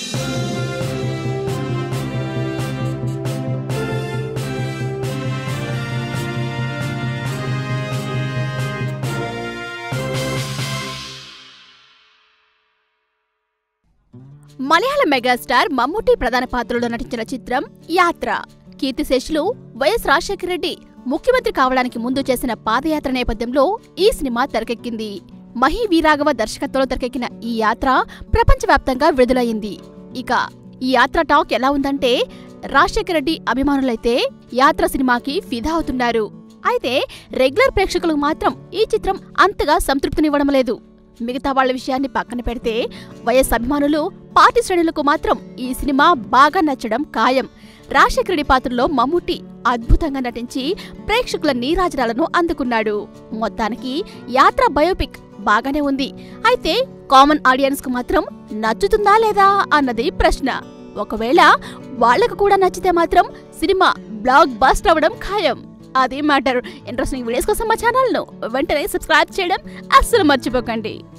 మలయాళ megastar Mammootty ప్రధాన పాత్రలో నటించిన చిత్రం యాత్ర కీర్తిశేషులు వైఎస్ రాజశేఖర రెడ్డి ముఖ్యమంత్రి కావడానికి ముందు చేసిన పాదయాత్ర నేపథ్యంలో ఈ సినిమా తెరకెక్కింది మహి వీరాఘవ దర్శకత్వంలో తెరకెక్కిన ఈ యాత్ర ప్రపంచవ్యాప్తంగా విడుదలయ్యింది ఇక ఈ యాత్ర టాక్ ఎలా ఉందంటే రాజశేఖర రెడ్డి అభిమానులైతే యాత్ర సినిమాకి ఫిదా అవుతున్నారు అయితే రెగ్యులర్ ప్రేక్షకులకు మాత్రం ఈ చిత్రం అంతగా సంతృప్తినివ్వడం లేదు మిగతా వాళ్ళ విషయాన్ని పక్కన పెడితే వైఎస్ అభిమానులు పార్టీ శ్రేణులకు మాత్రం ఈ సినిమా బాగా నచ్చడం ఖాయం రాజశేఖర రెడ్డి పాత్రలో మమ్ముట్టి అద్భుతంగా నటించి ప్రేక్షకుల నీరాజనాలను అందుకున్నాడు మొత్తానికి యాత్ర బయోపిక్ బాగానే ఉంది అయితే కామన్ ఆడియన్స్ కు మాత్రం నచ్చుతుందా లేదా అన్నది ప్రశ్న ఒకవేళ వాళ్లకు కూడా నచ్చితే మాత్రం సినిమా బ్లాక్ బస్ట్ అవ్వడం ఖాయం అది మ్యాటర్ ఇంట్రెస్టింగ్ వీడియోస్ కోసం మా ఛానల్ను వెంటనే సబ్స్క్రైబ్ చేయడం అస్సలు మర్చిపోకండి